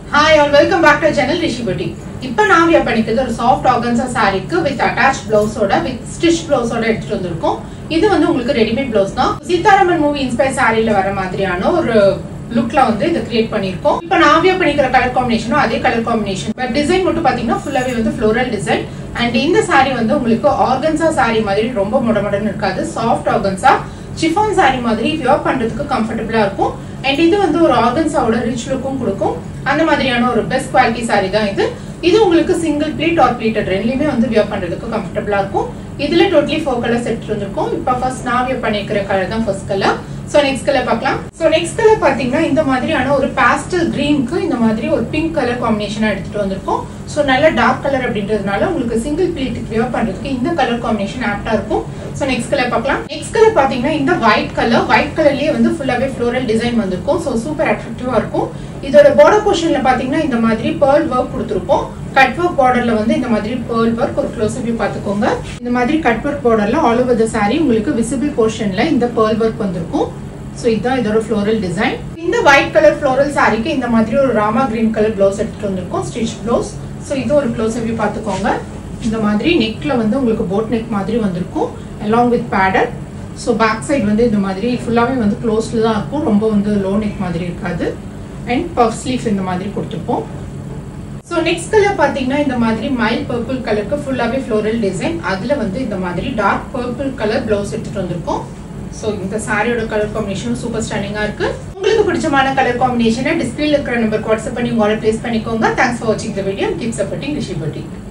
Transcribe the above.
hi all welcome back to channel Rishi Patti இப்போ நான் wear பண்ணிக்கிறது ஒரு சாஃப்ட் ஆர்கன்ஸா சாரிக்கு வித் அட்டாச் பிளவுஸோட வித் ஸ்டிச் பிளவுஸோட எடுத்துட்டு வந்திருக்கோம் இது வந்து உங்களுக்கு ரெடிமேட் பிளவுஸ் தான் சீதாராமன் மூவி இன்ஸ்பயர் சாரியில வர மாதிரியான ஒரு லுக்ல வந்து இதை கிரியேட் பண்ணிருக்கோம் இப்போ நான் வியர் பண்ணிக்கிற கலர் காம்பினேஷனும் அதே கலர் காம்பினேஷன் பட் டிசைன் மட்டும் பாத்தீங்கன்னா ஃபுல்லாவே வந்து ஃப்ளோரல் டிசைன் அண்ட் இந்த சாரி வந்து உங்களுக்கு ஆர்கன்ஸா சாரி மாதிரி ரொம்ப முடமுடன்னு இருக்காது சாஃப்ட் ஆர்கன்ஸா சிஃபான் சாரி மாதிரி வியர் பண்றதுக்கு கம்ஃபர்டபுளா இருக்கும் அண்ட் இது வந்து ஒரு ஆர்கன்ஸாவோட ரிச் லுக்கும் கொடுக்கும் அந்த மாதிரியான ஒரு பெஸ்ட் குவாலிட்டி சாரி தான் இது இது உங்களுக்கு சிங்கிள் பிளேட் ஆர் பிளேட்டட் ரெண்டுலயுமே வந்து வியர் பண்றதுக்கு கம்ஃபர்டபுளா இருக்கும் இதுல டோட்டலி ஃபோர் கலர்ஸ் எடுத்துட்டு வந்திருக்கும் இப்போ ஃபர்ஸ்ட் நான் வியர் பண்ணிருக்கிற கலர் தான் first colour so next colour பார்க்கலாம் ஸோ நெக்ஸ்ட் கலர் பார்த்தீங்கன்னா இந்த மாதிரியான ஒரு பாஸ்டல் கிரீனுக்கு இந்த மாதிரி ஒரு பிங்க் கலர் காம்பினேஷனாக எடுத்துட்டு வந்திருக்கோம் ஸோ நல்ல டார்க் கலர் அப்படின்றதுனால உங்களுக்கு சிங்கிள் பிளேட்டுக்கு வியர் பண்ணுறதுக்கு இந்த கலர் காம்பினேஷன் ஆப்டா இருக்கும் ஸோ நெக்ஸ்ட் கலர் பார்க்கலாம் நெக்ஸ்ட் கலர் பார்த்தீங்கன்னா இந்த ஒயிட் கலர் ஒயிட் கலர்லேயே வந்து ஃபுல்லாகவே ஃப்ளோரல் டிசைன் வந்திருக்கும் ஸோ சூப்பர் அட்ராக்டிவாக இருக்கும் இதோட பார்டர் போர்ஷனில் பார்த்தீங்கன்னா இந்த மாதிரி பேர்ல் ஒர்க் கொடுத்துருப்போம் கட் ஒர்க் பார்டர்ல வந்து இந்த மாதிரி பேர்ல் ஒர்க் ஒரு க்ளோஸ் வியூ பார்த்துக்கோங்க இந்த மாதிரி கட் ஒர்க் பார்டர்ல ஆல் ஓவர் த சாரி உங்களுக்கு விசிபிள் போர்ஷன்ல இந்த பேர்ல் ஒர்க் வந்திருக்கும் ஸோ இதுதான் இதோட ஃப்ளோரல் டிசைன் இந்த ஒயிட் கலர் ஃப்ளோரல் சாரிக்கு இந்த மாதிரி ஒரு ராமா கிரீன் கலர் ப்ளவுஸ் எடுத்துட்டு வந்திருக்கோம் ஸ்டிச் ப்ளவுஸ் ஸோ இது ஒரு க்ளோஸ் வியூ பார்த்துக்கோங்க இந்த மாதிரி நெக்ல வந்து உங்களுக்கு போட் நெக் மாதிரி வந்திருக்கும் அலாங் வித் பேடர் ஸோ பேக் சைடு வந்து இந்த மாதிரி ஃபுல்லாகவே வந்து க்ளோஸ்ல தான் இருக்கும் ரொம்ப வந்து லோ நெக் மாதிரி இருக்காது அண்ட் பஃப் ஸ்லீவ் இந்த மாதிரி கொடுத்துருப்போம் ஸோ நெக்ஸ்ட் கலர் பார்த்தீங்கன்னா இந்த மாதிரி மைல் பர்பிள் கலருக்கு ஃபுல்லாகவே ஃப்ளோரல் டிசைன் அதில் வந்து இந்த மாதிரி டார்க் பர்பிள் கலர் ப்ளவுஸ் எடுத்துட்டு வந்திருக்கோம் ஸோ இந்த சாரியோட கலர் காம்பினேஷன் சூப்பர் ஸ்டாண்டிங்காக இருக்கு உங்களுக்கு பிடிச்சமான கலர் காம்பினேஷனை டிஸ்பிளேல இருக்கிற நம்பருக்கு வாட்ஸ்அப் பண்ணி உங்களோட பிளேஸ் பண்ணிக்கோங்க தேங்க்ஸ் ஃபார் வாட்சிங் the video keep supporting Rishi பட்டி